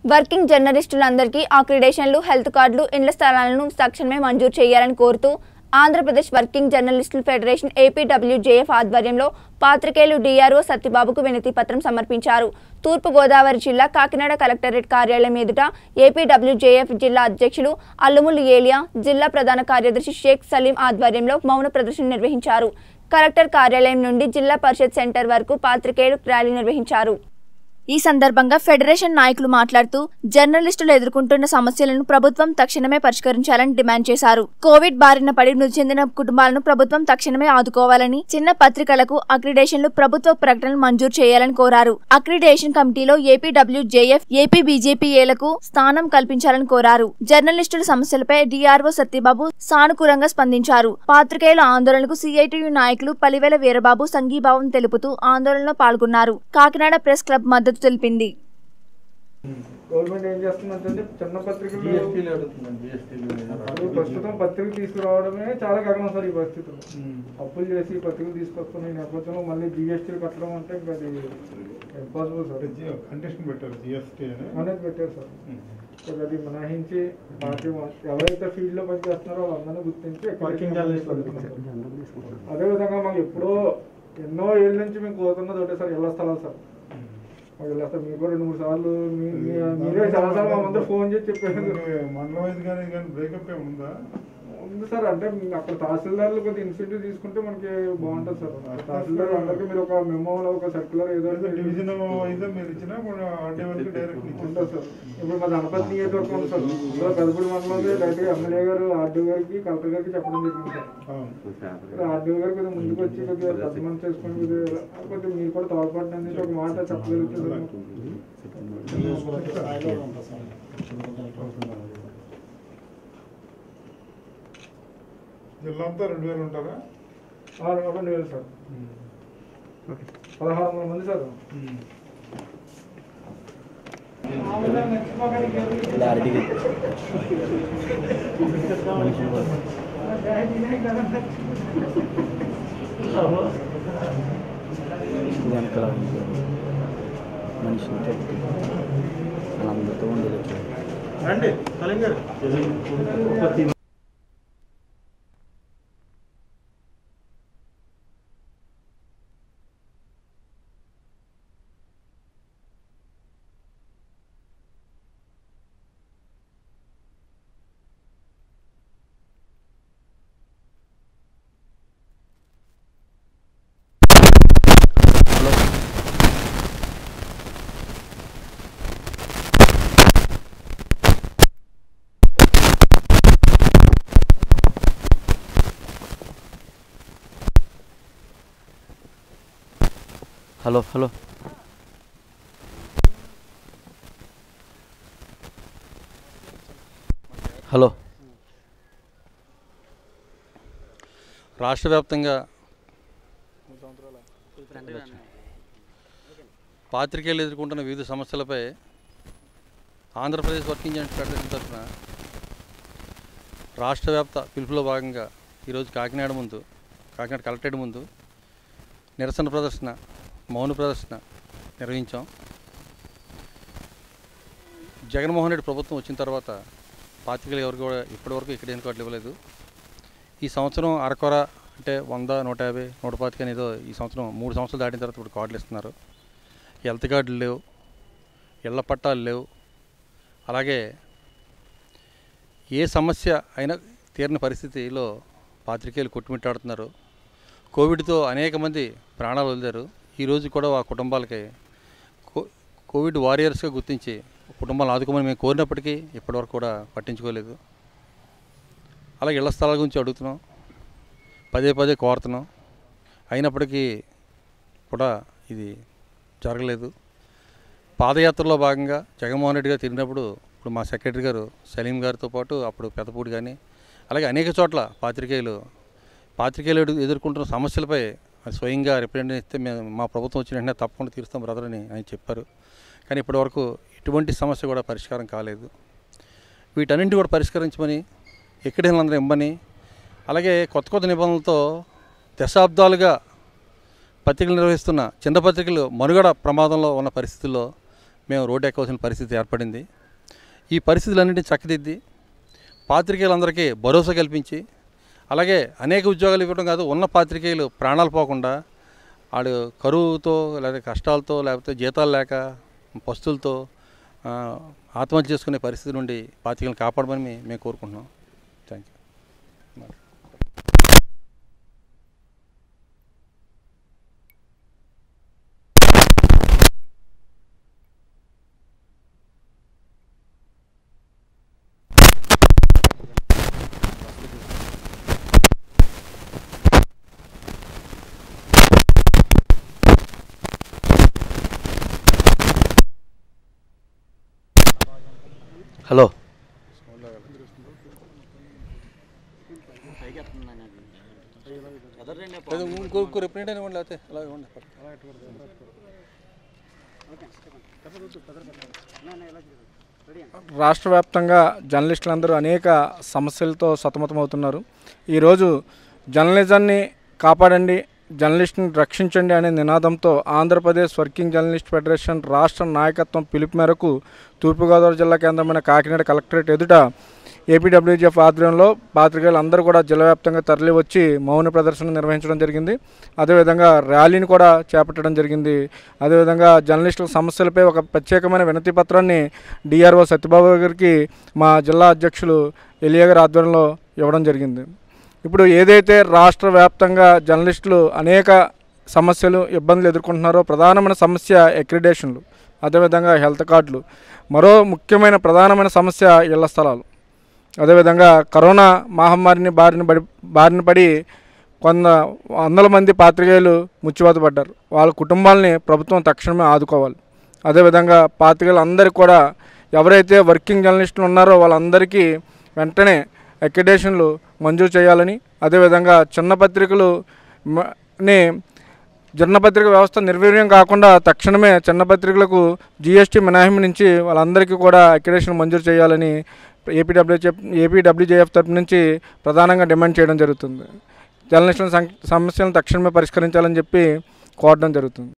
working జర్నలిస్టులందరికీ అక్రిడేషన్లు health కార్డులు ఇండ్ల స్థలాలను తక్షణమే మంజూరు చేయాలని కోరుతూ ఆంధ్రప్రదేశ్ వర్కింగ్ జర్నలిస్టుల ఫెడరేషన్ ఏపీడబ్ల్యూజేఎఫ్ ఆధ్వర్యంలో పాత్రికేయులు డిఆర్ఓ సత్యబాబుకు వినతి పత్రం సమర్పించారు తూర్పు గోదావరి జిల్లా కాకినాడ కలెక్టరేట్ కార్యాలయం ఎదుట ఏపీడబ్ల్యూజేఎఫ్ జిల్లా అధ్యక్షులు అల్లుములు ఏలియా జిల్లా ప్రధాన కార్యదర్శి షేక్ సలీం ఆధ్వర్యంలో మౌన ప్రదర్శన నిర్వహించారు కలెక్టర్ కార్యాలయం నుండి జిల్లా పరిషత్ సెంటర్ వరకు పాత్రికేయులు ర్యాలీ నిర్వహించారు ఈ సందర్భంగా ఫెడరేషన్ నాయకులు మాట్లాడుతూ జర్నలిస్టులు ఎదుర్కొంటున్న సమస్యలను ప్రభుత్వం తక్షణమే పరిష్కరించాలని డిమాండ్ చేశారు కోవిడ్ బారిన పడి మృతి చెందిన కుటుంబాలను ప్రభుత్వం తక్షణమే ఆదుకోవాలని చిన్న పత్రికలకు అక్రిడేషన్లు ప్రభుత్వ ప్రకటనలు మంజూరు చేయాలని కోరారు అక్రిడేషన్ కమిటీలో ఏపీడబ్ల్యూజేఎఫ్ ఏపీ బీజేపీఏలకు స్థానం కల్పించాలని కోరారు జర్నలిస్టుల సమస్యలపై డిఆర్ఓ సత్యబాబు సానుకూలంగా స్పందించారు పాత్రికేయుల ఆందోళనకు సిఐటియు నాయకులు పలివేల వీరబాబు సంఘీభావం తెలుపుతూ ఆందోళనలో పాల్గొన్నారు కాకినాడ ప్రెస్ క్లబ్ మద్దతు తెలిపింది గవర్నమెంట్ ఏం చేస్తుందంటే చిన్న పత్రికలు జిఎస్టీలు అడుగుతున్నాను జిఎస్టీలు ఇప్పుడు ప్రస్తుతం పత్రిక తీసుకురావడమే చాలా గగనం సార్ ఈ పరిస్థితుల్లో అప్పులు చేసి పత్రికలు తీసుకొస్తున్న ఈ నేపథ్యంలో మళ్ళీ జిఎస్టీలు కట్టడం అంటే ఇంకా అది ఇంపాసిబుల్ సార్ కండిషన్ పెట్టారు జిఎస్టీ అని అనేది పెట్టారు సార్ సో అది మినహాయించి పార్టీ ఎవరైతే ఫీల్డ్ లో పనిచేస్తున్నారో వాళ్ళందరినీ గుర్తించి వర్కింగ్ జర్నలిస్ట్ అదేవిధంగా మాకు ఎప్పుడో ఎన్నో ఏళ్ళ నుంచి మేము కోరుతున్నది ఒకటే సార్ ఇళ్ల స్థలాలు సార్ మాకు ఇళ్ల స్థలం మీకు కూడా రెండు మూడు సార్లు మీ- మీ- మీరే చాలా సార్లు మా ముందర ఫోన్ చేసి చెప్పారు మండలం వైజ్ కానీ కానీ బ్రేకప్ ఏముందా ఉంది సార్ అంటే మీ- అక్కడ తహసీల్దార్లు కొద్దిగా ఇన్సెంటివ్ తీసుకుంటే మనకి బాగుంటుంది సార్ తహసీల్దార్ అందరికీ మీరు ఒక మెమో ఒక సర్క్యులర్ ఏదో ఒకటి డివిజన్ వైజ్ మీరు ఇచ్చినా కూడా ఆర్డీ వరకు డైరెక్ట్ ఉంటుంది సార్ ఇప్పుడు మా గణపతి నియోజకవర్గం ఉంది సార్ ఇందులో పెద్దపూడి మండలం డైరెక్ట్ ఎమ్మెల్యే గారు ఆర్డీఓ గారికి కలెక్టర్ గారికి చెప్పడం జరిగింది సార్ ఆర్డీఓ గారు కొద్దిగా ముందుకు వచ్చి కొద్దిగా పెద్ద మనసు చేసుకొని కొద్దిగా కొద్దిగా మీరు కూడా తోడ్పడిన అనేది ఒక మాట చెప్పగలుగుతుంది జిల్లా అంతా రెండు వేలు ఉంటారా రెండు వేలు సార్ పదహారు వందల మంది సార్ వెనకాల మనిషి అందరితో ఉండేది రండి కళింగర్ హలో హలో హలో రాష్ట్ర వ్యాప్తంగా పాత్రికేయులు ఎదుర్కొంటున్న వివిధ సమస్యలపై ఆంధ్రప్రదేశ్ వర్కింగ్ జర్నలిస్ట్ ఫెడరేషన్ తరఫున రాష్ట్ర వ్యాప్త పిలుపులో భాగంగా ఈరోజు కాకినాడ ముందు కాకినాడ కలెక్టరేట్ ముందు నిరసన ప్రదర్శన మౌన ప్రదర్శన నిర్వహించాం జగన్మోహన్ రెడ్డి ప్రభుత్వం వచ్చిన తర్వాత పాత్రికేయులు ఎవరికి కూడా ఇప్పటివరకు ఇక్కడ ఏం కార్డులు ఇవ్వలేదు ఈ సంవత్సరం అరకొర అంటే వంద నూట యాభై నూట పాతిక ఏదో ఈ సంవత్సరం మూడు సంవత్సరాలు దాటిన తర్వాత ఇప్పుడు కార్డులు ఇస్తున్నారు హెల్త్ కార్డులు లేవు ఇళ్ల పట్టాలు లేవు అలాగే ఏ సమస్య అయినా తీరని పరిస్థితిలో పాత్రికేయులు కొట్టుమిట్టాడుతున్నారు కోవిడ్తో అనేక మంది ప్రాణాలు వదిలారు ఈరోజు కూడా ఆ కుటుంబాలకి కో కోవిడ్ వారియర్స్గా గుర్తించి కుటుంబాలను ఆదుకోమని మేము కోరినప్పటికీ ఇప్పటివరకు కూడా పట్టించుకోలేదు అలాగే ఇళ్ల స్థలాల గురించి అడుగుతున్నాం పదే పదే కోరుతున్నాం అయినప్పటికీ కూడా ఇది జరగలేదు పాదయాత్రలో భాగంగా జగన్మోహన్ రెడ్డి గారు తిరిగినప్పుడు ఇప్పుడు మా సెక్రటరీ గారు సలీం గారితో పాటు అప్పుడు పెద్దపూడి కానీ అలాగే అనేక చోట్ల పాత్రికేయులు పాత్రికేయులు ఎదు- ఎదుర్కొంటున్న సమస్యలపై ఆయన స్వయంగా రిప్రజెంటేషన్ ఇస్తే మేము మా ప్రభుత్వం వచ్చిన వెంటనే తప్పకుండా తీరుస్తాం బ్రదర్ అని ఆయన చెప్పారు కానీ ఇప్పటివరకు ఎటువంటి సమస్య కూడా పరిష్కారం కాలేదు వీటన్నింటి కూడా పరిష్కరించమని ఎక్కడిలందరూ ఇమ్మని అలాగే కొత్త కొత్త నిబంధనలతో దశాబ్దాలుగా పత్రికలు నిర్వహిస్తున్న చిన్న పత్రికలు మనుగడ ప్రమాదంలో ఉన్న పరిస్థితుల్లో మేము రోడ్డు ఎక్కవలసిన పరిస్థితి ఏర్పడింది ఈ పరిస్థితులన్నింటినీ చక్కదిద్ది పాత్రికేయులందరికీ భరోసా కల్పించి అలాగే అనేక ఉద్యోగాలు ఇవ్వడం కాదు ఉన్న పాత్రికేయులు ప్రాణాలు పోకుండా వాడు కరువుతో లేదా కష్టాలతో లేకపోతే జీతాలు లేక పస్తులతో ఆ, ఆత్మహత్య చేసుకునే పరిస్థితి నుండి పాత్రికేయులను కాపాడమని మే- మేము కోరుకుంటున్నాం థ్యాంక్ యూ హలో లేదు, ఇంకో ఇంకో రిప్రజెంట్ ఇవ్వండి లేకపోతే అలా ఇవ్వండి రాష్ట్ర వ్యాప్తంగా జర్నలిస్టులందరూ అనేక సమస్యలతో సతమతమవుతున్నారు ఈరోజు జర్నలిజాన్ని కాపాడండి జర్నలిస్ట్ని రక్షించండి అనే నినాదంతో ఆంధ్రప్రదేశ్ వర్కింగ్ జర్నలిస్ట్ ఫెడరేషన్ రాష్ట్ర నాయకత్వం పిలుపు మేరకు తూర్పుగోదావరి జిల్లా కేంద్రమైన కాకినాడ కలెక్టరేట్ ఎదుట ఏపీడబ్ల్యూజీఎఫ్ ఆధ్వర్యంలో పాత్రికేయులు అందరూ కూడా జిల్లా వ్యాప్తంగా తరలి వచ్చి మౌన ప్రదర్శన నిర్వహించడం జరిగింది అదేవిధంగా ర్యాలీని కూడా చేపట్టడం జరిగింది అదేవిధంగా జర్నలిస్టుల సమస్యలపై ఒక ప్రత్యేకమైన వినతి పత్రాన్ని డిఆర్ఓ సత్యబాబు గారికి మా జిల్లా అధ్యక్షులు ఎలియా గారి ఆధ్వర్యంలో ఇవ్వడం జరిగింది ఇప్పుడు ఏదైతే రాష్ట్ర వ్యాప్తంగా జర్నలిస్టులు అనేక సమస్యలు ఇబ్బందులు ఎదుర్కొంటున్నారో ప్రధానమైన సమస్య అక్రిడేషన్లు అదేవిధంగా హెల్త్ కార్డులు మరో ముఖ్యమైన ప్రధానమైన సమస్య ఇళ్ల స్థలాలు అదేవిధంగా కరోనా మహమ్మారిని బారిన పడి బారిన పడి కొంత వందల మంది పాత్రికేయులు ముచ్చివాత పడ్డారు వాళ్ళ కుటుంబాలని ప్రభుత్వం తక్షణమే ఆదుకోవాలి అదేవిధంగా పాత్రికేయులు అందరికీ కూడా ఎవరైతే వర్కింగ్ జర్నలిస్టులు ఉన్నారో వాళ్ళందరికీ వెంటనే అక్రిడేషన్లు మంజూరు చేయాలని అదేవిధంగా చిన్న పత్రికలు మ- ని జర్నపత్రిక వ్యవస్థ నిర్వీర్యం కాకుండా తక్షణమే చిన్న పత్రికలకు జీఎస్టీ మినహాయింపు నుంచి వాళ్ళందరికీ కూడా అక్రిడేషన్ మంజూరు చేయాలని ఏపీడబ్ల్యూజెఫ్ ఏపీడబ్ల్యూజేఎఫ్ తరపు నుంచి ప్రధానంగా డిమాండ్ చేయడం జరుగుతుంది జర్నలిస్టుల సం- సమస్యలను తక్షణమే పరిష్కరించాలని చెప్పి కోరడం జరుగుతుంది